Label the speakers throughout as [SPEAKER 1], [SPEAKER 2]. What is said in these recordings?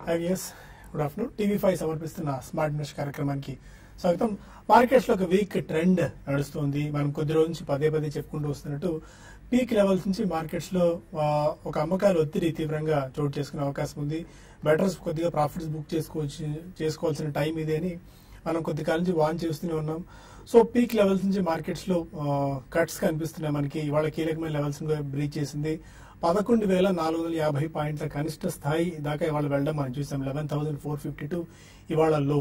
[SPEAKER 1] IVS good afternoon TV five సమర్పిస్తున్న smart news కార్యక్రమానికి స్వాగతం మార్కెట్స్ లో ఒక వీక్ ట్రెండ్ నడుస్తుంది మనం కొద్ది రోజు నుంచి పదే పదే చెప్పుకుంటూ వస్తున్నట్టు పీక్ లెవెల్స్ నుంచి మార్కెట్స్ లో ఆ, ఒక అమ్మకాలు ఒత్తిడి తీవ్రంగా చోటు చేసుకునే అవకాశం ఉంది బెటర్స్ కొద్దిగా ప్రాఫిట్స్ బుక్ చేసుకోవచ్చు చేసుకోవాల్సిన టైం ఇదే అని మనం కొద్ది కాలం నుంచి వాన్ చేస్తూనే ఉన్నాం సో పీక్ లెవెల్స్ నుంచి మార్కెట్స్ లో కట్స్ కనిపిస్తున్నాయి మనకి ఇవాళ కీలకమైన లెవెల్స్ బ్రీచ్ చేసింది పదకొండు వేల నాలుగు వందల యాభై పాయింట్ల కనిష్ట స్థాయి దాకా ఇవాళ వెళ్ళడం మనం చూసాం eleven thousand four fifty two ఇవాళ low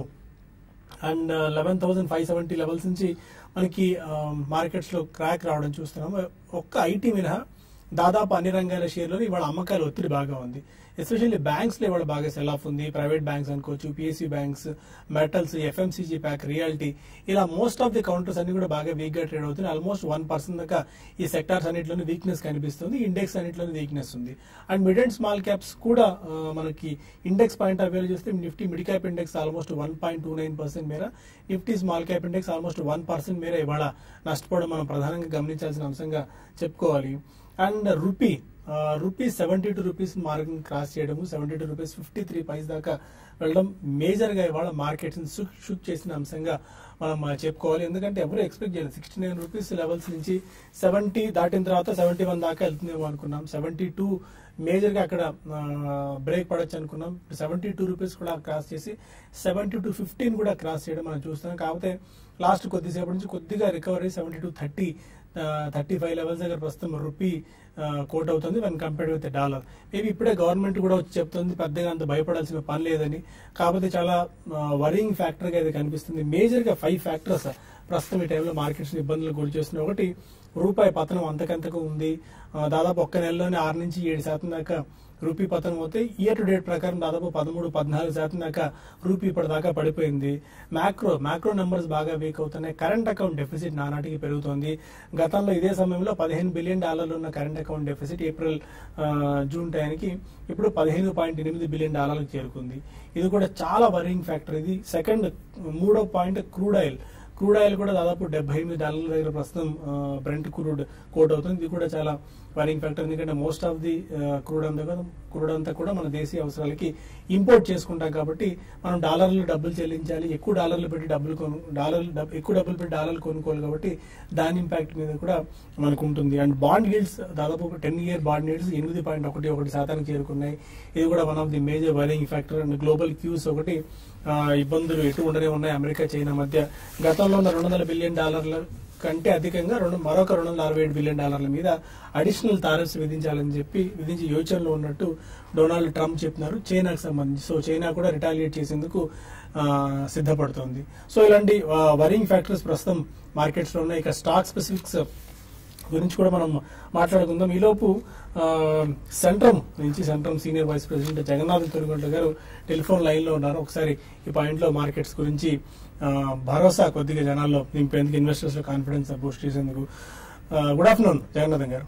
[SPEAKER 1] and eleven thousand five seventy levels నుంచి మనకి మార్కెట్స్ లో క్రాక్ రావడం చూస్తున్నాం ఒక్క ఐటీ మినహా దాదాపు అన్ని రంగాల షేర్లో ఇవాళ అమ్మకాల ఒత్తిడి బాగా ఉంది ఎస్పెషల్లీ బ్యాంక్స్ లో ఇవాళ బాగా సెల్ ఆఫ్ ఉంది ప్రైవేట్ బ్యాంక్స్ అనుకోవచ్చు PSC banks metals FMCG pack realty ఇలా మోస్ట్ ఆఫ్ ది కౌంటర్స్ అన్ని కూడా బాగా వీక్ గా ట్రేడ్ అవుతున్నాయి ఆల్మోస్ట్ వన్ పర్సెంట్ దాకా ఈ సెక్టార్స్ అన్నింటిలోని వీక్నెస్ కనిపిస్తుంది ఇండెక్స్ అన్నింటిలోని వీక్నెస్ ఉంది and mid and small caps కూడా ఆ, మనకి ఇండెక్స్ పాయింట్ ఆఫ్ వ్యూ చూస్తే Nifty mid cap index almost one point two nine percent మేర Nifty small cap index almost one percent మేర ఇవాళ నష్టపోవడం మనం ప్రధానంగా గమనించాల్సిన అంశంగా చెప్పుకోవాలి and rupee rupees seventy two rupees market cross చేయడము seventy two rupees fifty three paise దాకా వెళ్ళడం మేజర్ గా ఇవాళ మార్కెట్స్ షుక్ షుక్ చేసిన అంశంగా మనం ఆ, చెప్పుకోవాలి ఎందుకంటే ఎవరు ఎక్స్పెక్ట్ చేయలేదు సిక్స్టీ నైన్ రూపీస్ లెవెల్స్ నుంచి సెవెంటీ దాటిన తర్వాత సెవెంటీ వన్ దాకా వెళ్తుందేమో అనుకున్నాం సెవెంటీ టూ మేజర్ గా అక్కడ బ్రేక్ పడొచ్చు అనుకున్నాం సెవెంటీ టూ రూపీస్ కూడా క్రాస్ చేసి సెవెంటీ టూ ఫిఫ్టీన్ కూడా క్రాస్ చేయడం మనం చూస్తున్నాం కాకపోతే లాస్ట్ కొద్దిసేపటి నుంచి కొద్దిగా recovery seventy two thirty thirty five levels దగ్గర ప్రస్తుతం రూపీ కోట్ అవుతుంది one compared with dollar maybe ఇప్పుడే గవర్నమెంట్ కూడా వచ్చి చెప్తుంది పెద్దగా అంత భయపడాల్సిన పని లేదని కాకపోతే చాలా వరింగ్ ఫ్యాక్టర్ గా ఇది కనిపిస్తుంది మేజర్ గా ఫైవ్ ఫ్యాక్టర్స్ ప్రస్తుతం ఈ టైంలో మార్కెట్స్ ఇబ్బందులు గురి చేస్తున్నాయి ఒకటి రూపాయి పతనం అంతకంతకు ఉంది ఆ, దాదాపు ఒక్క నెలలోనే ఆరు నుంచి ఏడు శాతం దాకా రూపీ పతనం అవుతే ఇయర్ టు డేట్ ప్రకారం దాదాపు పదమూడు పద్నాలుగు శాతం దాకా రూపీ ఇప్పటిదాకా పడిపోయింది మ్యాక్రో మ్యాక్రో నెంబర్స్ బాగా వీక్ అవుతున్నాయి కరెంట్ అకౌంట్ డెఫిసిట్ నానాటికి పెరుగుతోంది గతంలో ఇదే సమయంలో పదిహేను బిలియన్ డాలర్లు ఉన్న కరెంట్ అకౌంట్ డెఫిసిట్ ఏప్రిల్ ఆ, జూన్ టైంకి ఇప్పుడు పదిహేను పాయింట్ ఎనిమిది బిలియన్ డాలర్లకు చేరుకుంది ఇది కూడా చాలా వరింగ్ ఫ్యాక్టర్ ఇది సెకండ్ మూడో point crude oil crude oil కూడా దాదాపు డెబ్బై ఎనిమిది డాలర్ల దగ్గర ప్రస్తుతం బ్రెంట్ క్రూడ్ కోట్ అవుతుంది ఇది కూడా చాలా వరింగ్ ఫ్యాక్టర్ ఎందుకంటే మోస్ట్ ఆఫ్ ది క్రూడ్ అంతా కూడా క్రూడ్ అంతా కూడా మన దేశీయ అవసరాలకి ఇంపోర్ట్ చేసుకుంటాం కాబట్టి మనం డాలర్లు డబ్బులు చెల్లించాలి ఎక్కువ డాలర్లు పెట్టి డబ్బులు కొను డాలర్లు డబ్- ఎక్కువ డబ్బులు పెట్టి డాలర్లు కొనుక్కోవాలి కాబట్టి దాని ఇంపాక్ట్ మీద కూడా మనకు ఉంటుంది అండ్ బాండ్ గిల్డ్స్ దాదాపు ఒక టెన్ ఇయర్ బాండ్ గిల్డ్స్ ఎనిమిది పాయింట్ ఒకటి ఒకటి శాతానికి చేరుకున్నాయి ఇది కూడా one of the major worrying factor and global cues ఒకటి ఆ, ఇబ్బందులు ఎటు ఉండనే ఉన్నాయి అమెరికా చైనా మధ్య గతంలో ఉన్న రెండు వందల బిలియన్ డాలర్ల కంటే అధికంగా రెండు మరొక రెండు వందల అరవై ఏడు బిలియన్ డాలర్ల మీద అడిషనల్ టారిఫ్స్ విధించాలని చెప్పి విధించి యోచనలో ఉన్నట్టు డొనాల్డ్ ట్రంప్ చెప్తున్నారు చైనాకు సంబంధించి సో చైనా కూడా రిటాలియేట్ చేసేందుకు ఆ, సిద్ధపడుతోంది సో ఇలాంటి వరింగ్ ఫ్యాక్టర్స్ ప్రస్తుతం మార్కెట్స్ లో ఉన్నాయి ఇక స్టాక్ స్పెసిఫిక్స్ గురించి కూడా మనం మాట్లాడుకుందాం ఈలోపు ఆ, సెంట్రమ్ నుంచి Centrum senior vice president Jagannath Tholigonda garu telephone line లో ఉన్నారు ఒకసారి ఈ పాయింట్ లో మార్కెట్స్ గురించి ఆ, భరోసా కొద్దిగా జనాల్లో నింపేందుకు ఇన్వెస్టర్స్ లో కాన్ఫిడెన్స్ బూస్ట్ చేసేందుకు గుడ్ ఆఫ్టర్నూన్ జగన్నాథన్ గారు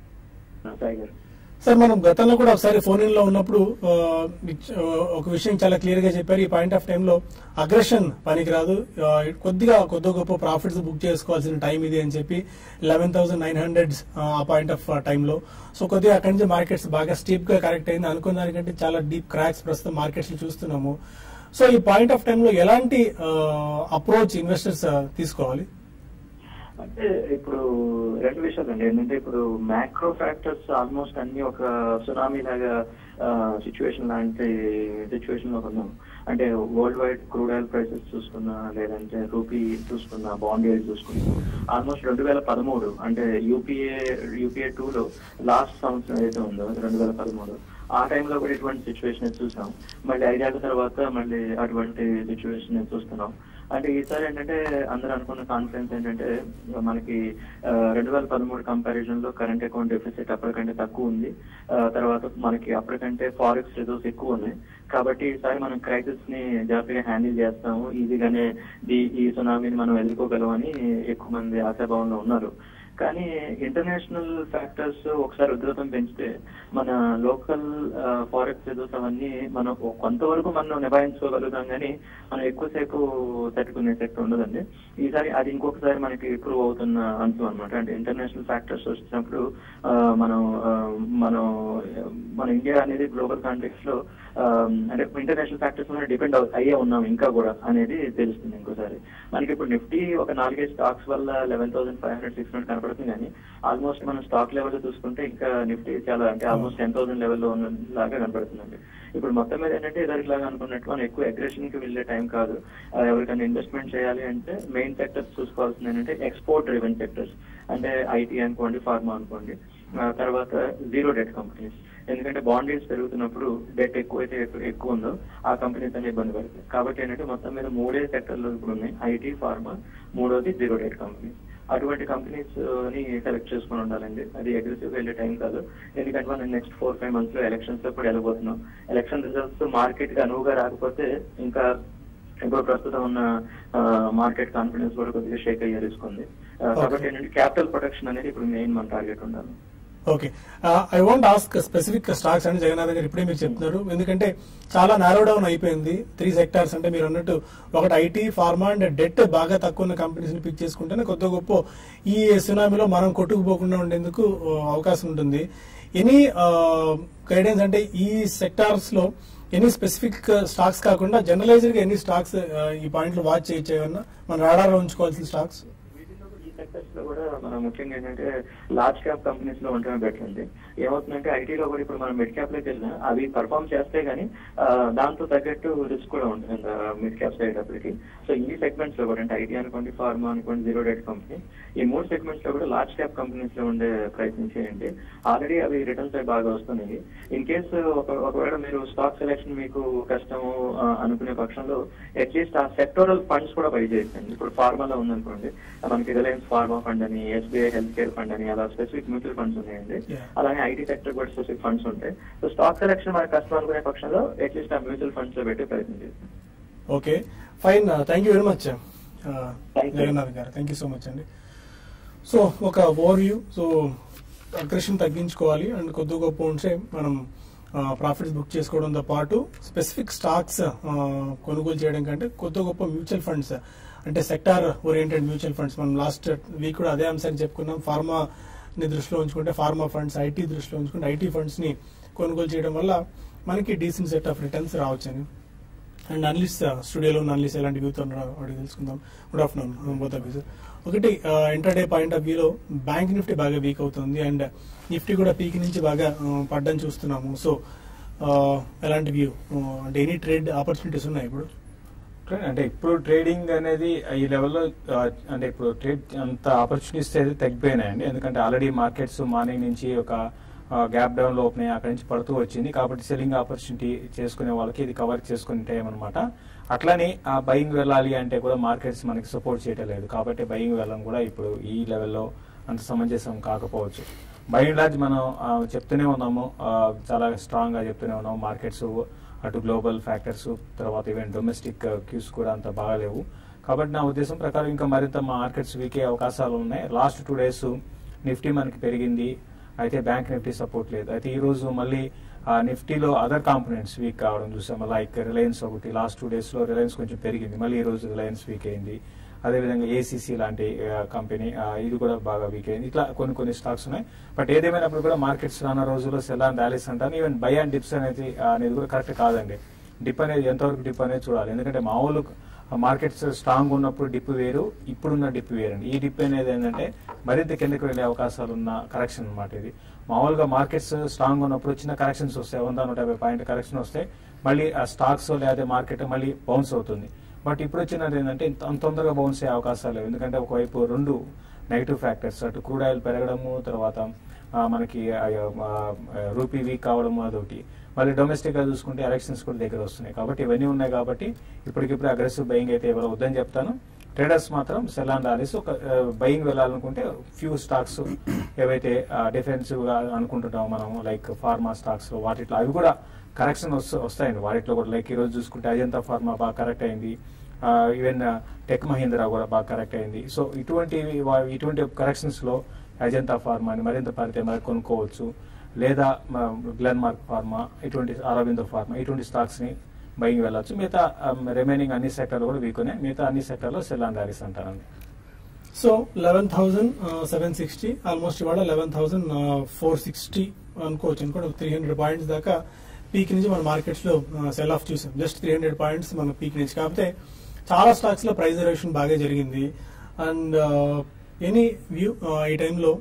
[SPEAKER 2] సాయి గారు
[SPEAKER 1] సార్ మనం గతంలో కూడా ఒకసారి ఫోన్ ఇన్ లో ఉన్నప్పుడు ఆ, ఇచ్- ఆ, ఒక విషయం చాలా క్లియర్ గా చెప్పారు ఈ పాయింట్ ఆఫ్ టైంలో అగ్రెషన్ పనికిరాదు ఆ, కొద్దిగా కొద్ది గొప్ప ప్రాఫిట్స్ బుక్ చేసుకోవాల్సిన టైం ఇది అని చెప్పి లెవెన్ థౌసండ్ నైన్ హండ్రెడ్ ఆ పాయింట్ ఆఫ్ టైంలో సో కొద్దిగా అక్కడి నుంచి మార్కెట్స్ బాగా స్టీప్ గా కరెక్ట్ అయింది అనుకున్న దానికంటే చాలా డీప్ క్రాక్స్ ప్రస్తుతం మార్కెట్స్ చూస్తున్నాము సో ఈ పాయింట్ ఆఫ్ టైంలో ఎలాంటి అప్రోచ్ ఇన్వెస్టర్స్ తీసుకోవాలి
[SPEAKER 2] అంటే ఇప్పుడు రెండు విషయాలు అండి ఏంటంటే ఇప్పుడు మ్యాక్రో ఫ్యాక్టర్స్ ఆల్మోస్ట్ అన్ని ఒక సునామీ లాగా సిచ్యువేషన్ లాంటి సిచ్యువేషన్ లో ఉన్నాం అంటే worldwide crude oil prices చూసుకున్నా లేదంటే రూపీ చూసుకున్నా బాండ్ రేట్ చూసుకున్నా ఆల్మోస్ట్ రెండు వేల పదమూడు అంటే యూపీఏ యూపీఏ టూ లో లాస్ట్ సంవత్సరం ఏదైతే ఉందో రెండు వేల పదమూడు ఆ టైంలో కూడా ఇటువంటి సిచ్యువేషన్ చూసాం మళ్ళీ ఐదేళ్ల తర్వాత మళ్ళీ అటువంటి సిచ్యువేషన్ చూస్తున్నాం అంటే ఈసారి ఏంటంటే అందరూ అనుకున్న కాన్ఫిడెన్స్ ఏంటంటే మనకి రెండు వేల పదమూడు కంపారిజన్ లో కరెంట్ అకౌంట్ డెఫిసిట్ అప్పటికంటే తక్కువ ఉంది ఆ, తర్వాత మనకి అప్పటికంటే ఫారెక్స్ రిజర్వ్స్ ఎక్కువ ఉన్నాయి కాబట్టి ఈసారి మనం క్రైసిస్ ని జాగ్రత్తగా హ్యాండిల్ చేస్తాము ఈజీగానే ఈ- ఈ సునామీని మనం ఎదుర్కోగలమని ఎక్కువ మంది ఆశాభావంలో ఉన్నారు కానీ ఇంటర్నేషనల్ ఫ్యాక్టర్స్ ఒకసారి ఉధృతం పెంచితే మన లోకల్ ఫారెక్స్ రిజర్వ్స్ అవన్నీ మనం కొంతవరకు మనం నిభాయించుకోగలుగుతాం కానీ మనం ఎక్కువసేపు తట్టుకునే శక్తి ఉండదండి ఈసారి అది ఇంకొకసారి మనకి ప్రూవ్ అవుతున్న అంశం అనమాట అంటే ఇంటర్నేషనల్ ఫ్యాక్టర్స్ వచ్చినప్పుడు ఆ, మనం ఆ, మనం మన ఇండియా అనేది గ్లోబల్ కాంటెక్స్ లో ఆ, అంటే ఇంటర్నేషనల్ ఫ్యాక్టర్స్ మీద డిపెండ్ అయ్యే ఉన్నాం ఇంకా కూడా అనేది తెలుస్తుంది ఇంకోసారి మనకి ఇప్పుడు నిఫ్టీ ఒక నాలుగైదు స్టాక్స్ వల్ల eleven thousand five hundred six hundred కనపడుతుంది కానీ ఆల్మోస్ట్ మనం స్టాక్ లెవెల్ చూసుకుంటే ఇంకా నిఫ్టీ చాలా అంటే ఆల్మోస్ట్ టెన్ థౌసండ్ లెవెల్లో ఉన్న లాగా కనపడుతుందండి ఇప్పుడు మొత్తం మీద ఏంటంటే ఇద్దరికి లాగా అనుకున్నట్టు మనం ఎక్కువ అగ్రెషన్ కి వెళ్ళే టైం కాదు ఆ, ఎవరికైనా ఇన్వెస్ట్మెంట్ చేయాలి అంటే మెయిన్ సెక్టర్స్ చూసుకోవాల్సింది ఏంటంటే ఎక్స్పోర్ట్ డ్రివెన్ సెక్టర్స్ అంటే ఐటీ అనుకోండి ఫార్మా అనుకోండి ఆ, తర్వాత జీరో డెట్ కంపెనీస్ ఎందుకంటే బాండ్ రేట్స్ పెరుగుతున్నప్పుడు డెట్ ఎక్కువైతే ఎక్కు- ఎక్కువ ఉందో ఆ కంపెనీస్ అనే ఇబ్బంది పడతాయి కాబట్టి ఏంటంటే మొత్తం మీద మూడే సెక్టర్లు ఇప్పుడు ఉన్నాయి ఐటీ ఫార్మా మూడోది జీరో డెట్ కంపెనీస్ అటువంటి కంపెనీస్ ని సెలెక్ట్ చేసుకుని ఉండాలండి అది అగ్రెసివ్ వెళ్ళే టైం కాదు ఎందుకంటే మనం నెక్స్ట్ ఫోర్ ఫైవ్ మంత్స్ లో ఎలక్షన్స్ లో కూడా వెళ్ళబోతున్నాం ఎలక్షన్ రిజల్ట్స్ మార్కెట్ కి అనువుగా రాకపోతే ఇంకా ఇప్పుడు ప్రస్తుతం ఉన్న మార్కెట్ కాన్ఫిడెన్స్ కూడా కొద్దిగా షేక్ అయ్యే రిస్క్ ఉంది ఆ, కాబట్టి ఏంటంటే క్యాపిటల్ ప్రొటెక్షన్ అనేది ఇప్పుడు మెయిన్ మన టార్గెట్ ఉండాలి
[SPEAKER 1] okay I want ask specific stocks అని జగన్నాథ్ గారు ఇప్పుడే మీరు చెప్తున్నారు ఎందుకంటే చాలా నారో డౌన్ అయిపోయింది త్రీ సెక్టార్స్ అంటే మీరు అన్నట్టు ఒకటి ఐటీ ఫార్మా అండ్ డెట్ బాగా తక్కువ ఉన్న కంపెనీస్ ని పిక్ చేసుకుంటేనే కొత్త గొప్ప ఈ సునామీలో మనం కొట్టుకుపోకుండా ఉండేందుకు uh, అవకాశం ఉంటుంది ఎనీ గైడెన్స్ అంటే ఈ సెక్టార్స్ లో ఎనీ స్పెసిఫిక్ స్టాక్స్ కాకుండా జనరలైజ్డ్ గా ఎన్ని స్టాక్స్ ఈ పాయింట్లు వాచ్ చేయొచ్చు ఏమన్నా మన రాడార్ ఉంచుకోవాల్సిన స్టాక్స్
[SPEAKER 2] వీటిలో ఈ సెక్టర్స్ లో కూడా మనం ముఖ్యంగా ఏంటంటే లార్జ్ క్యాప్ కంపెనీస్ లో ఉండటమే బెటర్ అండి ఏమవుతుందంటే ఐటీలో కూడా ఇప్పుడు మనం మిడ్ క్యాప్ లోకి వెళ్ళినా అవి పర్ఫామ్ చేస్తే గానీ ఆ, దాంతో తగ్గట్టు రిస్క్ కూడా ఉంటుంది మిడ్ క్యాప్ సైడ్ అప్పటికి సో ఈ సెగ్మెంట్స్ లో కూడా అంటే ఐటీ అనుకోండి ఫార్మా అనుకోండి జీరో డేట్ కంపెనీ ఈ మూడు సెగ్మెంట్స్ లో కూడా లార్జ్ క్యాప్ కంపెనీస్ లో ఉండే ప్రయత్నం చేయండి ఆల్రెడీ అవి రిటర్న్స్ అవి బాగా వస్తున్నాయి ఇన్ కేసు ఒకవేళ మీరు స్టాక్ సెలెక్షన్ మీకు కష్టము ఆ, అనుకునే పక్షంలో అట్లీస్ట్ ఆ సెక్టోరల్ ఫండ్స్ కూడా బై చేయండి ఇప్పుడు ఫార్మాలో ఉందనుకోండి మనకి రిలయన్స్ ఫార్మా ఫండ్ అని ఎస్బీఐ హెల్త్ కేర్ ఫండ్ అని అలా స్పెసిఫిక్ మ్యూచువల్ ఫండ్స్ ఉన్నాయండి
[SPEAKER 1] Yeah.
[SPEAKER 2] అలాగే ఐటీ సెక్టర్ కూడా స్పెసిఫిక్ ఫండ్స్ ఉంటాయి సో స్టాక్ సెలెక్షన్ మనకి కష్టం అనుకునే పక్షంలో అట్లీస్ట్ ఆ మ్యూచువల్ ఫండ్స్ లో పెట్టి ప్రయత్నం చేస్తాం
[SPEAKER 1] okay fine thank you very much
[SPEAKER 2] Thank you.
[SPEAKER 1] Jagannath గారు థ్యాంక్ యూ సో మచ్ అండి సో ఒక ఓవర్ వ్యూ సో అగ్రెషన్ తగ్గించుకోవాలి అండ్ కొద్ది గొప్ప ఉంటే మనం ప్రాఫిట్స్ బుక్ చేసుకోవడంతో పాటు స్పెసిఫిక్ స్టాక్స్ కొనుగోలు చేయడం కంటే కొద్ది గొప్ప మ్యూచువల్ ఫండ్స్ అంటే సెక్టార్ ఓరియంటెడ్ మ్యూచువల్ ఫండ్స్ మనం లాస్ట్ వీక్ కూడా అదే అంశాన్ని చెప్పుకున్నాం ఫార్మా ని దృష్టిలో ఉంచుకుంటే ఫార్మా ఫండ్స్ ఐటీ దృష్టిలో ఉంచుకుంటే ఐటీ ఫండ్స్ ని కొనుగోలు చేయడం వల్ల మనకి డీసెంట్ సెట్ ఆఫ్ రిటర్న్స్ రావచ్చని అండ్ అన్లిస్ స్టూడియోలో ఉన్న అన్లిస్ ఎలాంటి వ్యూతో ఉన్నారో అడిగి తెలుసుకుందాం good afternoon both of sir ఒకటి ఇంటర్డే పాయింట్ ఆఫ్ వ్యూలో బ్యాంక్ నిఫ్టీ బాగా వీక్ అవుతుంది అండ్ నిఫ్టీ కూడా పీక్ నుంచి బాగా uh, పడ్డం చూస్తున్నాము సో ఎలాంటి వ్యూ అంటే ఎనీ ట్రేడ్ ఆపర్చునిటీస్ ఉన్నాయి ఇప్పుడు
[SPEAKER 3] ట్రేడ్ అంటే ఇప్పుడు ట్రేడింగ్ అనేది ఈ లెవెల్లో ఆ, అంటే ఇప్పుడు ట్రేడ్ అంత ఆపర్చునిటీస్ అయితే తగ్గిపోయినాయండి ఎందుకంటే ఆల్రెడీ మార్కెట్స్ మార్నింగ్ నుంచి ఒక గ్యాప్ డౌన్ లో ఓపెన్ అయ్యి అక్కడి నుంచి పడుతూ వచ్చింది కాబట్టి సెల్లింగ్ ఆపర్చునిటీ చేసుకునే వాళ్ళకి ఇది కవర్ చేసుకునే టైం అనమాట అట్లని ఆ బయింగ్ వెళ్ళాలి అంటే కూడా మార్కెట్స్ మనకి సపోర్ట్ చేయటం లేదు కాబట్టి బయింగ్ వెళ్ళడం కూడా ఇప్పుడు ఈ లెవెల్లో అంత సమంజసం కాకపోవచ్చు బై అండ్ లార్జ్ మనం ఆ, చెప్తూనే ఉన్నాము ఆ, చాలా స్ట్రాంగ్ గా చెప్తూనే ఉన్నాము మార్కెట్స్ అటు గ్లోబల్ ఫ్యాక్టర్స్ తర్వాత ఈవెన్ డొమెస్టిక్ క్యూస్ కూడా అంత బాగాలేవు కాబట్టి నా ఉద్దేశం ప్రకారం ఇంకా మరింత మార్కెట్స్ వీకే అవకాశాలు ఉన్నాయి లాస్ట్ టూ డేస్ నిఫ్టీ మనకి పెరిగింది అయితే బ్యాంక్ నిఫ్టీ సపోర్ట్ లేదు అయితే ఈ రోజు మళ్ళీ ఆ నిఫ్టీలో అదర్ కాంపోనెంట్స్ వీక్ కావడం చూసాము లైక్ రిలయన్స్ ఒకటి లాస్ట్ టూ డేస్ లో రిలయన్స్ కొంచెం పెరిగింది మళ్ళీ ఈ రోజు రిలయన్స్ వీక్ అయింది అదేవిధంగా ఏసీసీ లాంటి కంపెనీ ఇది కూడా బాగా వీక్ అయింది ఇట్లా కొన్ని కొన్ని స్టాక్స్ ఉన్నాయి బట్ ఏదేమైనప్పుడు కూడా మార్కెట్స్ రానున్న రోజుల్లో సెల్ అండ్ ర్యాలీస్ అంటాను ఈవెన్ బై అండ్ డిప్స్ అనేది ఆ, అనేది కూడా కరెక్ట్ కాదండి డిప్ అనేది ఎంతవరకు డిప్ అనేది చూడాలి ఎందుకంటే మామూలు మార్కెట్స్ స్ట్రాంగ్ ఉన్నప్పుడు డిప్ వేరు ఇప్పుడున్న డిప్ వేరండి ఈ డిప్ అనేది ఏంటంటే మరింత కిందకి వెళ్ళే అవకాశాలు ఉన్న కరెక్షన్ అన్నమాట ఇది మామూలుగా మార్కెట్స్ స్ట్రాంగ్ ఉన్నప్పుడు చిన్న కరెక్షన్స్ వస్తాయి వంద నూట యాభై పాయింట్ కరెక్షన్ వస్తే మళ్ళీ ఆ స్టాక్స్ లేదా మార్కెట్ మళ్ళీ బౌన్స్ అవుతుంది బట్ ఇప్పుడు వచ్చినది ఏంటంటే ఇంత అంత తొందరగా బౌన్స్ అయ్యే అవకాశాలు లేవు ఎందుకంటే ఒకవైపు రెండు నెగిటివ్ ఫ్యాక్టర్స్ అటు క్రూడ్ ఆయిల్ పెరగడము తర్వాత ఆ, మనకి ఆ, ఆ, రూపీ వీక్ కావడము అదొకటి మళ్ళీ డొమెస్టిక్ గా చూసుకుంటే ఎలక్షన్స్ కూడా దగ్గర వస్తున్నాయి కాబట్టి ఇవన్నీ ఉన్నాయి కాబట్టి ఇప్పటికిప్పుడు అగ్రెసివ్ బయింగ్ అయితే ఎవరు వద్దని చెప్తాను ట్రేడర్స్ మాత్రం సెల్ అండ్ ఆలిస్ ఒక బయింగ్ వెళ్ళాలనుకుంటే ఫ్యూ స్టాక్స్ ఏవైతే డిఫెన్సివ్ గా అనుకుంటున్నాం మనం లైక్ ఫార్మా స్టాక్స్ వాటిలో అవి కూడా కరెక్షన్ వస్తాయండి వాటిలో కూడా లైక్ ఈ రోజు చూసుకుంటే అజంతా ఫార్మా బాగా కరెక్ట్ అయింది ఈవెన్ టెక్ మహీంద్రా కూడా బాగా కరెక్ట్ అయింది సో ఇటువంటి వా- ఇటువంటి కరెక్షన్స్ లో అజంతా ఫార్మాని మరింత పడితే మరి కొనుక్కోవచ్చు లేదా గ్లెన్ మార్క్ ఫార్మా ఇటువంటి అరవిందో ఫార్మా ఇటువంటి స్టాక్స్ ని బయింగ్ వెళ్ళొచ్చు మిగతా రిమైనింగ్ అన్ని సెక్టర్లు కూడా వీక్ ఉన్నాయి మిగతా అన్ని సెక్టర్లో సెల్ అండ్ ర్యాలీస్ అంటారండి
[SPEAKER 1] so eleven thousand seven sixty almost ఇవాళ లెవెన్ థౌసండ్ ఫోర్ సిక్స్టీ అనుకోవచ్చు అనుకోండి త్రీ హండ్రెడ్ పాయింట్స్ దాకా పీక్ నుంచి మన మార్కెట్స్ లో సెల్ ఆఫ్ చూసాం జస్ట్ త్రీ హండ్రెడ్ పాయింట్స్ మన పీక్ నుంచి కాకపోతే చాలా స్టాక్స్ లో ప్రైస్ రిడక్షన్ బాగా జరిగింది అండ్ ఎనీ వ్యూ ఈ టైంలో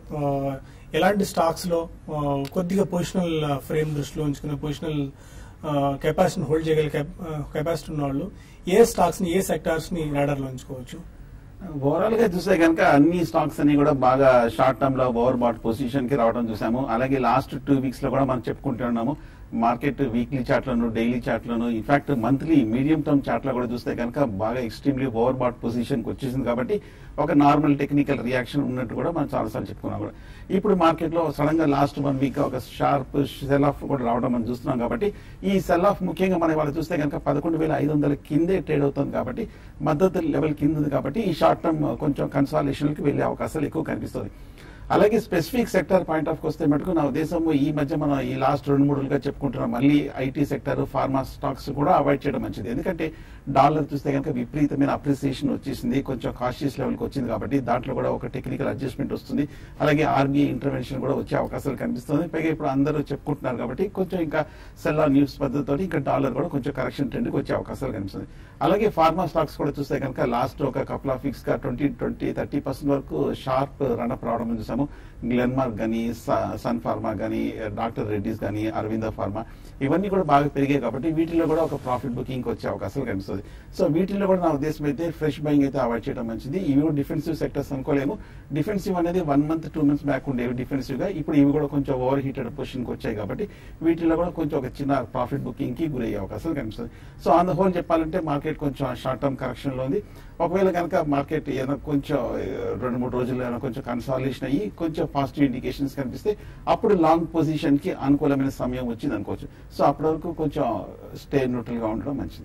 [SPEAKER 1] ఎలాంటి స్టాక్స్ లో uh, కొద్దిగా పొజిషనల్ ఫ్రేమ్ దృష్టిలో ఉంచుకున్న పొజిషనల్ కెపాసిటీని హోల్డ్ చేయగల కెపాసిటీ ఉన్న వాళ్ళు ఏ స్టాక్స్ ని ఏ సెక్టార్స్ ని రాడర్ లో ఉంచుకోవచ్చు
[SPEAKER 4] ఓవరాల్ గా చూస్తే కనుక అన్ని స్టాక్స్ అన్ని కూడా బాగా షార్ట్ టర్మ్ లో ఓవర్ బాట్ పొజిషన్ కి రావడం చూసాము అలాగే లాస్ట్ టూ వీక్స్ లో కూడా మనం చెప్పుకుంటున్నాము మార్కెట్ వీక్లీ చార్ట్లను డైలీ చార్ట్లను in fact monthly medium term chart లో కూడా చూస్తే కనుక బాగా ఎక్స్ట్రీమ్లీ ఓవర్ బాట్ పొజిషన్ కి వచ్చేసింది కాబట్టి ఒక నార్మల్ టెక్నికల్ రియాక్షన్ ఉన్నట్టు కూడా మనం చాలాసార్లు చెప్పుకున్నాం కూడా ఇప్పుడు మార్కెట్ లో సడన్ గా లాస్ట్ వన్ వీక్ ఒక షార్ప్ సెల్ ఆఫ్ కూడా రావడం మనం చూస్తున్నాం కాబట్టి ఈ సెల్ ఆఫ్ ముఖ్యంగా మనం వాళ్ళు చూస్తే కనుక పదకొండు వేల ఐదు వందల కిందే ట్రేడ్ అవుతుంది కాబట్టి మద్దతు లెవెల్ కింద ఉంది కాబట్టి ఈ షార్ట్ టర్మ్ కొంచెం కన్సాలేషన్ కి వెళ్లే అవకాశాలు ఎక్కువ కనిపిస్తుంది అలాగే స్పెసిఫిక్ సెక్టర్ పాయింట్ ఆఫ్ వస్తే మటుకు నా ఉద్దేశం ఈ మధ్య మనం ఈ లాస్ట్ రెండు మూడుగా చెప్పుకుంటున్నాం మళ్ళీ ఐటీ సెక్టర్ ఫార్మా స్టాక్స్ కూడా అవాయిడ్ చేయడం మంచిది ఎందుకంటే డాలర్ చూస్తే కనుక విపరీతమైన అప్రిసియేషన్ వచ్చేసింది కొంచెం కాషియస్ లెవెల్కి వచ్చింది కాబట్టి దాంట్లో కూడా ఒక టెక్నికల్ అడ్జస్ట్మెంట్ వస్తుంది అలాగే ఆర్బీఐ ఇంటర్వెన్షన్ కూడా వచ్చే అవకాశాలు కనిపిస్తుంది పైగా ఇప్పుడు అందరూ చెప్పుకుంటున్నారు కాబట్టి కొంచెం ఇంకా సెల్లా న్యూస్ పద్ధతితో ఇంకా డాలర్ కూడా కొంచెం కరెక్షన్ ట్రెండ్కి వచ్చే అవకాశాలు కనిపిస్తుంది అలాగే ఫార్మా స్టాక్స్ కూడా చూస్తే కనుక లాస్ట్ ఒక కపుల్ ఆఫ్ వీక్స్ గా ట్వంటీ ట్వంటీ థర్టీ పర్సెంట్ వరకు షార్ప్ రన్అప్ రావడం చూసాము గ్లెన్మార్క్ కానీ సన్ ఫార్మా కానీ డాక్టర్ రెడ్డిస్ కానీ అరవింద ఫార్మా ఇవన్నీ కూడా బాగా పెరిగాయి కాబట్టి వీటిలో కూడా ఒక ప్రాఫిట్ బుకింగ్ వచ్చే అవకాశాలు కనిపిస్తుంది సో వీటిలో కూడా నా ఉద్దేశం అయితే ఫ్రెష్ బయింగ్ అయితే అవాయిడ్ చేయడం మంచిది ఇవి కూడా డిఫెన్సివ్ సెక్టర్స్ అనుకోలేము డిఫెన్సివ్ అనేది one month two months back ఉండేవి డిఫెన్సివ్ గా ఇప్పుడు ఇవి కూడా కొంచెం ఓవర్ హీటెడ్ పొజిషన్ కి వచ్చాయి కాబట్టి వీటిలో కూడా కొంచెం ఒక చిన్న ప్రాఫిట్ బుకింగ్ కి గురయ్యే అవకాశాలు కనిపిస్తుంది సో ఆన్ ద హోల్ చెప్పాలంటే మార్కెట్ కొంచెం షార్ట్ టర్మ్ కరెక్షన్ లో ఉంది ఒకవేళ కనుక మార్కెట్ ఏదైనా కొంచెం ఏ, రెండు మూడు రోజులు ఏదైనా కొంచెం కన్సాలేషన్ అయ్యి కొంచెం పాజిటివ్ ఇండికేషన్స్ కనిపిస్తే అప్పుడు లాంగ్ పొజిషన్ కి అనుకూలమైన సమయం వచ్చింది అనుకోవచ్చు సో అప్పటి వరకు కొంచెం స్టే న్యూట్రల్ గా ఉండడం మంచిది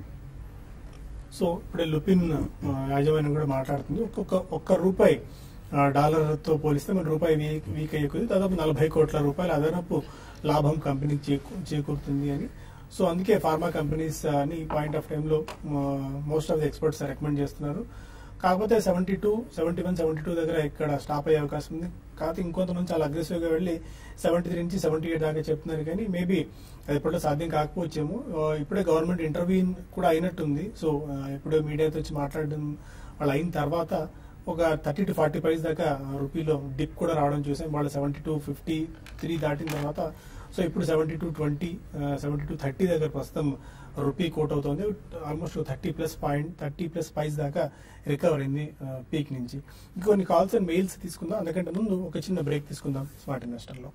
[SPEAKER 1] సో ఇప్పుడే లుపిన్ ఆ, యాజమాన్యం కూడా మాట్లాడుతుంది ఒక్కొక్క ఒక్క రూపాయి ఆ, డాలర్ తో పోలిస్తే మన రూపాయి వీక్ వీక్ అయ్యే కొద్దీ దాదాపు నలభై కోట్ల రూపాయల అదనపు లాభం కంపెనీకి చేకూ- చేకూరుతుంది అని సో అందుకే ఫార్మా కంపెనీస్ అని పాయింట్ ఆఫ్ టైంలో most of the experts recommend చేస్తున్నారు కాకపోతే seventy two seventy one seventy two దగ్గర ఇక్కడ స్టాప్ అయ్యే అవకాశం ఉంది కాకపోతే ఇంకొంతమంది చాలా అగ్రెసివ్ గా వెళ్ళి సెవెంటీ త్రీ నుంచి సెవెంటీ ఎయిట్ దాకా చెప్తున్నారు కానీ మేబీ అది ఎప్పుడో సాధ్యం కాకపోవచ్చేమో ఆ, ఇప్పుడే గవర్నమెంట్ ఇంటర్వ్యూ కూడా అయినట్టుంది సో ఆ, ఇప్పుడే మీడియాతో వచ్చి మాట్లాడడం వాళ్ళు అయిన తర్వాత ఒక థర్టీ టు ఫార్టీ ప్రైస్ దాకా రూపీలో డిప్ కూడా రావడం చూసాం వాళ్ళు సెవెంటీ టూ ఫిఫ్టీ త్రీ దాటిన తర్వాత సో ఇప్పుడు seventy two twenty seventy two thirty దగ్గర ప్రస్తుతం రూపీ కోట్ అవుతుంది almost thirty plus point thirty plus price దాకా రికవర్ అయింది పీక్ నుంచి ఇంకొన్ని కాల్స్ అండ్ మెయిల్స్ తీసుకుందాం అందుకంటే ముందు ఒక చిన్న బ్రేక్ తీసుకుందాం స్మార్ట్ ఇన్వెస్టర్లో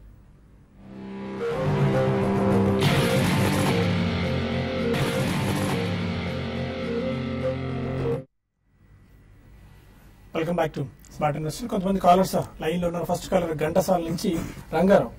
[SPEAKER 1] welcome back to smart investor కొంతమంది కాలర్స్ లైన్ లో ఉన్నారు ఫస్ట్ కాలర్ ఘంటసాల నుంచి రంగారావు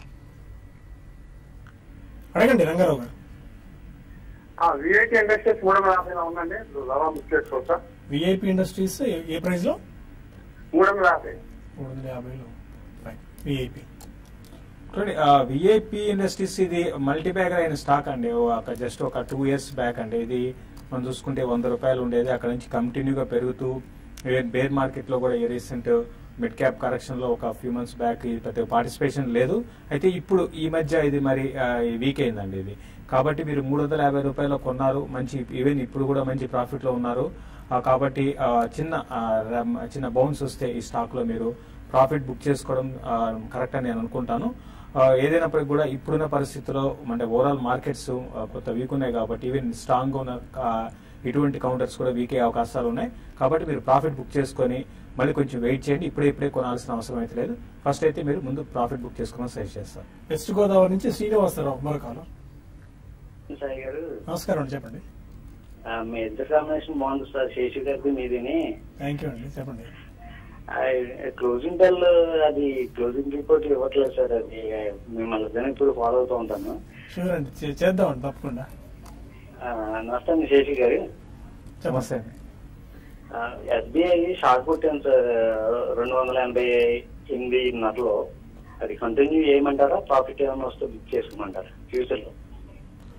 [SPEAKER 1] అడగండి రంగారావు గారు
[SPEAKER 5] విఐటి ఇండస్ట్రీస్ మూడు వందల యాభైలో ఉందండి రవా బుక్ చేసుకోవచ్చా
[SPEAKER 1] విఐపి ఇండస్ట్రీస్ ఏ- ఏ ప్రైస్ లో
[SPEAKER 5] మూడు వందల యాభై
[SPEAKER 1] మూడు వందల యాభైలో విఐపి
[SPEAKER 3] చూడండి విఐపి ఇండస్ట్రీస్ ఇది మల్టీ బ్యాగర్ అయిన స్టాక్ అండి ఒక జస్ట్ ఒక టూ ఇయర్స్ బ్యాక్ అండి ఇది మనం చూసుకుంటే వంద రూపాయలు ఉండేది అక్కడ నుంచి కంటిన్యూగా పెరుగుతూ బేర్ మార్కెట్ లో కూడా రీసెంట్ మిడ్ క్యాప్ కరెక్షన్ లో ఒక ఫ్యూ మంత్స్ బ్యాక్ ఇది పెద్ద పార్టిసిపేషన్ లేదు అయితే ఇప్పుడు ఈ మధ్య ఇది మరి వీక్ అయిందండి ఇది కాబట్టి మీరు మూడు వందల యాభై రూపాయలు కొన్నారు మంచి ఈవెన్ ఇప్పుడు కూడా మంచి ప్రాఫిట్ లో ఉన్నారు ఆ, కాబట్టి ఆ, చిన్న ఆ, రమ్- చిన్న బౌన్స్ వస్తే ఈ స్టాక్ లో మీరు ప్రాఫిట్ బుక్ చేసుకోవడం కరెక్ట్ అని నేను అనుకుంటాను ఆ, ఏదైనప్పటికీ కూడా ఇప్పుడున్న పరిస్థితుల్లో అంటే ఓవరాల్ మార్కెట్స్ కొత్త వీక్ ఉన్నాయి కాబట్టి ఈవెన్ స్ట్రాంగ్ ఉన్న ఆ, ఇటువంటి కౌంటర్స్ కూడా వీక్ అయ్యే అవకాశాలు ఉన్నాయి కాబట్టి మీరు ప్రాఫిట్ బుక్ చేసుకొని మళ్ళీ కొంచెం వెయిట్ చేయండి ఇప్పుడే ఇప్పుడే కొనాల్సిన అవసరం అయితే లేదు ఫస్ట్ అయితే మీరు ముందు ప్రాఫిట్ బుక్ చేసుకోమని సజెస్ట్ చేస్తాను
[SPEAKER 1] వెస్ట్ గోదావరి నుంచి శ్రీనివాసరావు మరో కాలర్
[SPEAKER 6] సాయి గారు
[SPEAKER 1] నమస్కారం అండి చెప్పండి
[SPEAKER 6] ఆ, మీ ఇద్దరు కాంబినేషన్ బాగుంది సార్ శేషు గారిది మీదిని
[SPEAKER 1] థ్యాంక్ యూ అండి చెప్పండి
[SPEAKER 6] క్లోజింగ్ బెల్ అది క్లోజింగ్ రిపోర్ట్ ఇవ్వట్లేదు సార్ అది మిమ్మల్ని ఇద్దరిని ఇప్పుడు ఫాలో అవుతూ ఉంటాను
[SPEAKER 1] షూర్ అండి చే- చేద్దామండి తప్పకుండా
[SPEAKER 6] ఆ, నమస్తే అండి శేషు గారు
[SPEAKER 3] నమస్తే
[SPEAKER 1] చెప్పండి
[SPEAKER 3] అండి
[SPEAKER 6] ఎస్బీఐ షార్ట్ కొట్టాను సార్ రెండు వందల ఎనభై ఎనిమిదిన్నరలో అది కంటిన్యూ చేయమంటారా ప్రాఫిట్ ఏమైనా వస్తే బుక్ చేసుకోమంటారా ఫ్యూచర్ లో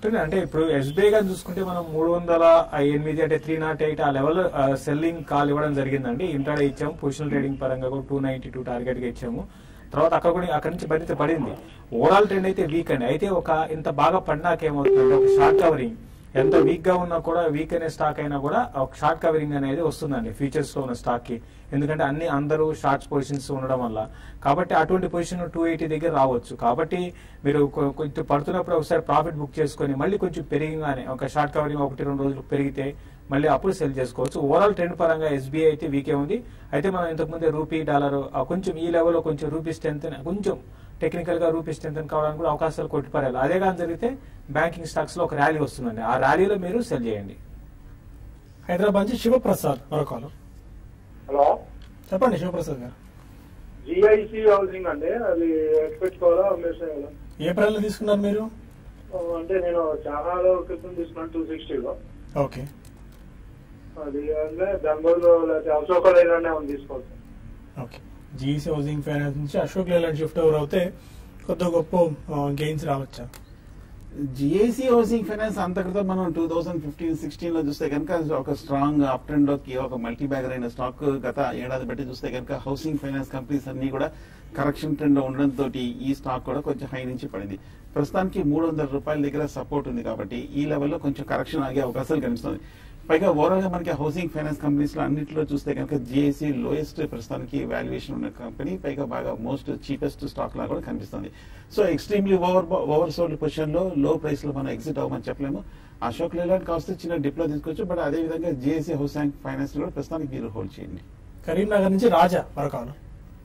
[SPEAKER 3] అంటే- అంటే ఇప్పుడు ఎస్బీఐ గాని చూసుకుంటే మనం మూడు వందల ఎనిమిది అంటే త్రీ నాట్ ఎయిట్ ఆ లెవెల్ సెల్లింగ్ కాల్ ఇవ్వడం జరిగిందండి ఇంట్రాడే ఇచ్చాము పొజిషనల్ ట్రేడింగ్ పరంగా కూడా టూ నైన్టీ టూ టార్గెట్ గా ఇచ్చాము తర్వాత అక్కడ కూడా అక్కడ నుంచి మరింత పడింది ఓవరాల్ ట్రెండ్ అయితే వీక్ అండి అయితే ఒక ఇంత బాగా పడినాక ఏమవుతుందంటే ఒక షార్ట్ కవరింగ్ ఎంత వీక్ గా ఉన్నా కూడా వీక్ అనే స్టాక్ అయినా కూడా ఒక షార్ట్ కవరింగ్ అనేది వస్తుందండి ఫ్యూచర్స్ లో ఉన్న స్టాక్ కి ఎందుకంటే అన్ని అందరూ షార్ట్స్ పొజిషన్స్ ఉండడం వల్ల కాబట్టి అటువంటి పొజిషన్ టూ ఎయిటీ దగ్గర రావచ్చు కాబట్టి మీరు కొ- కొంచెం పడుతున్నప్పుడు ఒకసారి ప్రాఫిట్ బుక్ చేసుకొని మళ్ళీ కొంచెం పెరిగిగానే ఒక షార్ట్ కవరింగ్ ఒకటి రెండు రోజులు పెరిగితే మళ్ళీ అప్పుడు సెల్ చేసుకోవచ్చు ఓవరాల్ ట్రెండ్ పరంగా ఎస్బీఐ అయితే వీకే ఉంది అయితే మనం ఇంతకుముందే రూపీ డాలర్ కొంచెం ఈ లెవెల్లో కొంచెం రూపీ స్ట్రెంత్ కొంచెం టెక్నికల్ గా రూపీ స్ట్రెంత్ కావడానికి కూడా అవకాశాలు కొట్టిపారాలి అదే కానీ జరిగితే బ్యాంకింగ్ స్టాక్స్ లో ఒక ర్యాలీ వస్తుందండి ఆ ర్యాలీలో మీరు సెల్ చేయండి
[SPEAKER 1] హైదరాబాద్ నుంచి శివప్రసాద్ మరో కాల్
[SPEAKER 5] హలో
[SPEAKER 1] చెప్పండి శివప్రసాద్ గారు
[SPEAKER 5] జిఐసి హౌసింగ్ అండి అది ఎక్స్పెక్ట్ కావాలా అమ్మేసేయాలా
[SPEAKER 1] ఏ ప్రైస్ లో తీసుకున్నారు మీరు
[SPEAKER 5] ఆ, అంటే నేను చాలా రోజుల క్రితం తీసుకున్నాను టూ సిక్స్టీలో
[SPEAKER 1] ఓకే
[SPEAKER 5] అది అంటే బెంగళూరు లేకపోతే అశోక లైలాండ్ ఉంది తీసుకోవాలి
[SPEAKER 1] ఓకే జీసీ హౌసింగ్ ఫైనాన్స్ నుంచి అశోక్ లేలాండ్ షిఫ్ట్ ఓవర్ అవుతే కొద్ది గొప్ప గెయిన్స్ రావచ్చా
[SPEAKER 4] జిఐసి హౌసింగ్ ఫైనాన్స్ అంతటితో మనం టూ థౌసండ్ ఫిఫ్టీన్ సిక్స్టీన్ లో చూస్తే కనుక ఒక స్ట్రాంగ్ అప్ ట్రెండ్ లోకి ఒక మల్టీ బ్యాగర్ అయిన స్టాక్ గత ఏడాది బట్టి చూస్తే కనుక హౌసింగ్ ఫైనాన్స్ కంపెనీస్ అన్ని కూడా కరెక్షన్ ట్రెండ్ లో ఉండడంతో ఈ స్టాక్ కూడా కొంచెం హై నుంచి పడింది ప్రస్తుతానికి మూడు వందల రూపాయల దగ్గర సపోర్ట్ ఉంది కాబట్టి ఈ లెవెల్లో కొంచెం కరెక్షన్ ఆగే అవకాశాలు కనిపిస్తుంది పైగా ఓవరాల్ గా మనకి హౌసింగ్ ఫైనాన్స్ కంపెనీస్ లో అన్నింటిలో చూస్తే కనుక జిఐసి లోయెస్ట్ ప్రస్తుతానికి వాల్యుయేషన్ ఉన్న కంపెనీ పైగా బాగా మోస్ట్ చీపెస్ట్ స్టాక్ లా కూడా కనిపిస్తుంది so extremely over over sold position లో లో ప్రైస్ లో మనం ఎగ్జిట్ అవ్వమని చెప్పలేము అశోక్ లేలాండ్ కాస్ట్ చిన్న డిప్ లో తీసుకోవచ్చు బట్ అదే విధంగా జిఐసి హౌసింగ్ ఫైనాన్స్ కూడా ప్రస్తుతానికి మీరు హోల్డ్ చేయండి
[SPEAKER 1] కరీంనగర్ నుంచి రాజా మరో కాల్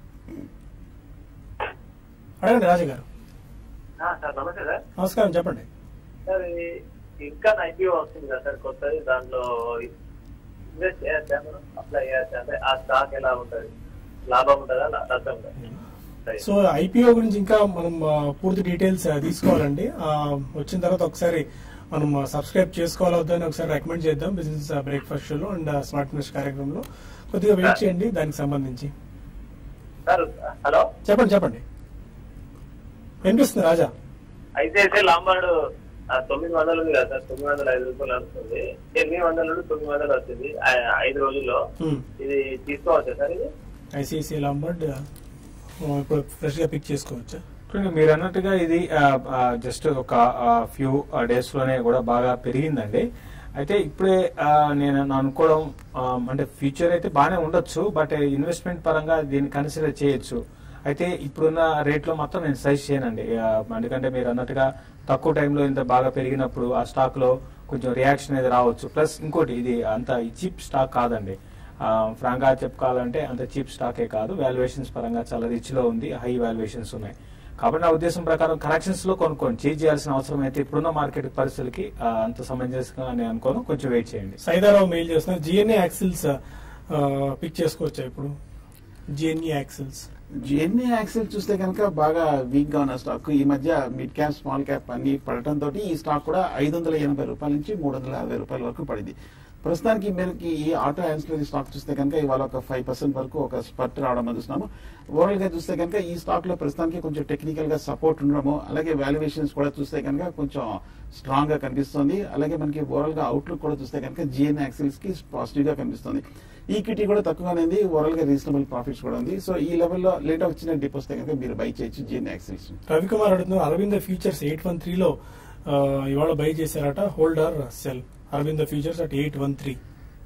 [SPEAKER 1] అడగండి రాజా గారు
[SPEAKER 6] సార్ నమస్తే సార్
[SPEAKER 1] నమస్కారం చెప్పండి
[SPEAKER 6] సార్ ఇది ఇంకా ఐపీఓ వస్తుంది కదా సార్ కొత్తది దాంట్లో ఇన్వెస్ట్ చేయొచ్చా మనం అప్లై చేయొచ్చా అంటే ఆ స్టాక్ ఎలా ఉంటుంది లాభం ఉంటుందా లా- నష్టం ఉంటుందా
[SPEAKER 1] సో ఐపీఓ గురించి ఇంకా మనం ఆ, పూర్తి డీటెయిల్స్ ఆ, తీసుకోవాలండి ఆ, వచ్చిన తర్వాత ఒకసారి మనం సబ్స్క్రైబ్ చేసుకోవాలా వద్దా అని ఒకసారి రికమెండ్ చేద్దాం బిజినెస్ బ్రేక్ఫాస్ట్ షోలో అండ్ స్మార్ట్ న్యూస్ కార్యక్రమంలో కొద్దిగా వెయిట్ చేయండి దానికి సంబంధించి
[SPEAKER 6] సార్ హలో
[SPEAKER 1] చెప్పండి చెప్పండి వినిపిస్తుంది రాజా
[SPEAKER 6] ఐసిఐసిఐ లాంబార్డ్ ఆ, తొమ్మిది వందలు ఉంది కదా సార్ తొమ్మిది వందల ఐదు రూపాయలు వస్తుంది ఎనిమిది వందల నుండి తొమ్మిది వందలు వస్తుంది ఆ- ఐదు రోజుల్లో ఇది తీసుకోవచ్చా సార్ ఇది
[SPEAKER 1] ఐసిఐసిఐ లాంబర్డ్ ఇప్పుడు ఫ్రెష్ గా పిక్ చేసుకోవచ్చా
[SPEAKER 3] చూడండి, మీరు అన్నట్టుగా ఇది జస్ట్ ఒక ఫ్యూ డేస్ లోనే కూడా బాగా పెరిగిందండి అయితే ఇప్పుడే ఆ, నేను అనుకోవడం ఆ, అంటే ఫ్యూచర్ అయితే బాగానే ఉండొచ్చు బట్ ఇన్వెస్ట్మెంట్ పరంగా దీన్ని కన్సిడర్ చేయొచ్చు అయితే ఇప్పుడున్న రేట్ లో మాత్రం నేను సజెస్ట్ చేయనండి ఆ, ఎందుకంటే మీరు అన్నట్టుగా తక్కువ టైంలో ఇంత బాగా పెరిగినప్పుడు ఆ స్టాక్ లో కొంచెం రియాక్షన్ అనేది రావచ్చు ప్లస్ ఇంకోటి ఇది అంత చీప్ స్టాక్ కాదండి ఫ్రాంక్ గా చెప్పుకోవాలంటే అంత చీప్ స్టాకే కాదు వాల్యుయేషన్స్ పరంగా చాలా రిచ్ లో ఉంది హై వాల్యుయేషన్స్ ఉన్నాయి కాబట్టి నా ఉద్దేశం ప్రకారం కరెక్షన్స్ లో కొనుక్కోండి చేంజ్ చేయాల్సిన అవసరం అయితే ఇప్పుడున్న మార్కెట్ పరిస్థితులకి ఆ, అంత సమంజసంగా నేను అనుకోను కొంచెం వెయిట్ చేయండి
[SPEAKER 1] సైదారావు మెయిల్ చేస్తున్నారు జిఎన్ఏ యాక్సిల్స్ పిక్ చేసుకోవచ్చా ఇప్పుడు జిఎన్ఏ యాక్సిల్స్
[SPEAKER 4] జిఎన్ఏ యాక్సెల్ చూస్తే కనుక బాగా వీక్ గా ఉన్న స్టాక్ ఈ మధ్య మిడ్ క్యాప్ స్మాల్ క్యాప్ అన్ని పడటంతో ఈ స్టాక్ కూడా ఐదు వందల ఎనభై రూపాయల నుంచి మూడు వందల యాభై రూపాయల వరకు పడింది ప్రస్తుతానికి మనకి ఈ ఆటో యాన్సిలరీ స్టాక్ చూస్తే కనుక ఇవాళ ఒక ఫైవ్ పర్సెంట్ వరకు ఒక స్పర్ట్ రావడం మనం చూస్తున్నాము ఓవరాల్ గా చూస్తే కనుక ఈ స్టాక్ లో ప్రస్తుతానికి కొంచెం టెక్నికల్ గా సపోర్ట్ ఉండడము అలాగే వాల్యుయేషన్స్ కూడా చూస్తే కనుక కొంచెం స్ట్రాంగ్ గా కనిపిస్తుంది అలాగే మనకి ఓవరాల్ గా అవుట్లుక్ కూడా చూస్తే కనుక జిఎన్ యాక్సిల్స్ కి పాజిటివ్ గా కనిపిస్తుంది ఈక్విటీ కూడా తక్కువగానే ఉంది ఓవరాల్ గా రీజనబుల్ ప్రాఫిట్స్ కూడా ఉంది సో ఈ లెవెల్లో లేట్ వచ్చిన డిప్ వస్తే కనుక మీరు బై చేయొచ్చు జిఎన్ యాక్సిల్స్
[SPEAKER 1] రవికుమార్ అడుగుతున్నారు అరవింద ఫ్యూచర్స్ ఎయిట్ వన్ త్రీలో ఇవాళ బై చేశారట holder sell Aurobindo futures at eight one three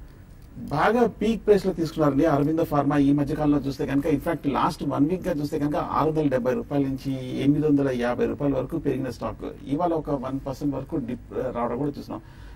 [SPEAKER 4] బాగా పీక్ ప్రైస్ లో తీసుకున్నారండి అరవింద ఫార్మా ఈ మధ్య కాలంలో చూస్తే కనుక ఇన్ఫాక్ట్ లాస్ట్ వన్ వీక్ గా చూస్తే కనుక ఆరు వందల డెబ్బై రూపాయల నుంచి ఎనిమిది వందల యాభై రూపాయల వరకు పెరిగిన స్టాక్ ఇవాళ ఒక వన్ పర్సెంట్ వరకు డిప్ రావడం కూడా చూస్తున్నాం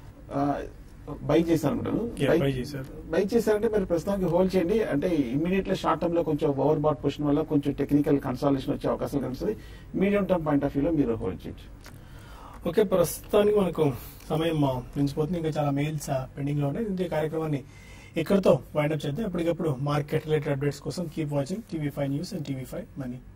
[SPEAKER 4] బై చేశారు అనుకుంటాను
[SPEAKER 1] Yeah, buy చేశారు.
[SPEAKER 4] బై చేశారంటే మీరు ప్రస్తుతానికి హోల్డ్ చేయండి అంటే ఇమీడియట్ షార్ట్ టర్మ్ లో కొంచెం ఓవర్ బాట్ పొజిషన్ వల్ల కొంచెం టెక్నికల్ కన్సాలేషన్ వచ్చే అవకాశాలు కనిపిస్తుంది మీడియం టర్మ్ పాయింట్ ఆఫ్ వ్యూలో మీరు హోల్డ్ చేయొచ్చు
[SPEAKER 1] ఓకే ప్రస్తుతానికి మనకు సమయం ఆ, మించిపోతుంది ఇంకా చాలా మెయిల్స్ పెండింగ్ లో ఉన్నాయి ఇంతే కార్యక్రమాన్ని ఇక్కడతో వైండప్ చేద్దాం ఎప్పటికప్పుడు మార్కెట్ రిలేటెడ్ అప్డేట్స్ కోసం keep watching TV five news and TV five money